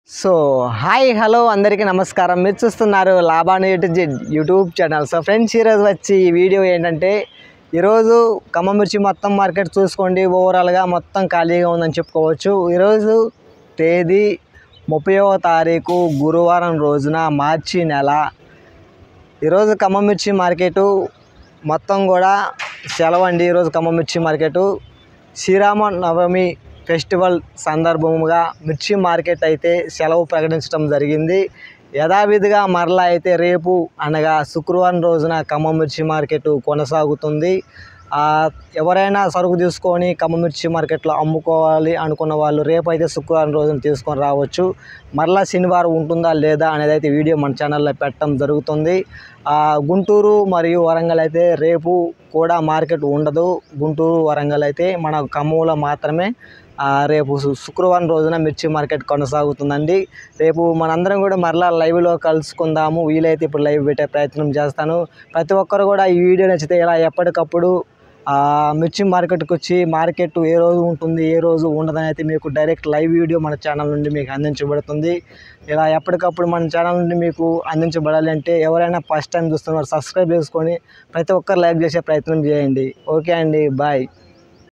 so hi hello అందరికీ నమస్కారం మీరు చూస్తున్నారు లాభాను YouTube YouTube channel so friends ఈరోజు వచ్చి ఈ వీడియో ఏంటంటే ఈరోజు ఖమ్మం మిర్చి మొత్తం మార్కెట్ చూసుకోండి ఓవరాల్గా మొత్తం ఖాళీగా ఉందని చెప్పుకోవచ్చు ఈరోజు తేదీ ముప్పైవ తారీఖు గురువారం రోజున మార్చి నెల ఈరోజు ఖమ్మం మిర్చి మార్కెటు మొత్తం కూడా సెలవు అండి ఈరోజు ఖమ్మం మిర్చి మార్కెటు శ్రీరామ నవమి ఫెస్టివల్ సందర్భముగా మిర్చి మార్కెట్ అయితే సెలవు ప్రకటించడం జరిగింది యథావిధిగా మరలా అయితే రేపు అనగా శుక్రవారం రోజున ఖమ్మం మిర్చి మార్కెట్ కొనసాగుతుంది ఆ, ఎవరైనా సరుకు తీసుకొని ఖమ్మం మిర్చి మార్కెట్లో అమ్ముకోవాలి అనుకున్న వాళ్ళు రేపు అయితే శుక్రవారం రోజున తీసుకొని రావచ్చు మరలా శనివారం ఉంటుందా లేదా అనేది అయితే వీడియో మన ఛానల్లో పెట్టడం జరుగుతుంది ఆ, గుంటూరు మరియు వరంగల్ అయితే రేపు కూడా మార్కెట్ ఉండదు గుంటూరు వరంగల్ అయితే మన ఖమ్మంలో మాత్రమే ఆ, రేపు శు- శుక్రవారం రోజున మిర్చి మార్కెట్ కొనసాగుతుందండి రేపు మనందరం కూడా మరలా లైవ్లో కలుసుకుందాము వీలైతే ఇప్పుడు లైవ్ పెట్టే ప్రయత్నం చేస్తాను ప్రతి ఒక్కరు కూడా ఈ వీడియో నచ్చితే ఇలా ఎప్పటికప్పుడు ఆ, మిర్చి మార్కెట్కి వచ్చి మార్కెట్ ఏ రోజు ఉంటుంది ఏ రోజు ఉండదని అయితే మీకు డైరెక్ట్ లైవ్ వీడియో మన ఛానల్ నుండి మీకు అందించబడుతుంది ఇలా ఎప్పటికప్పుడు మన ఛానల్ నుండి మీకు అందించబడాలి అంటే ఎవరైనా ఫస్ట్ టైం చూస్తున్నారు సబ్స్క్రైబ్ చేసుకొని ప్రతి ఒక్కరు లైక్ చేసే ప్రయత్నం చేయండి ఓకే అండి బాయ్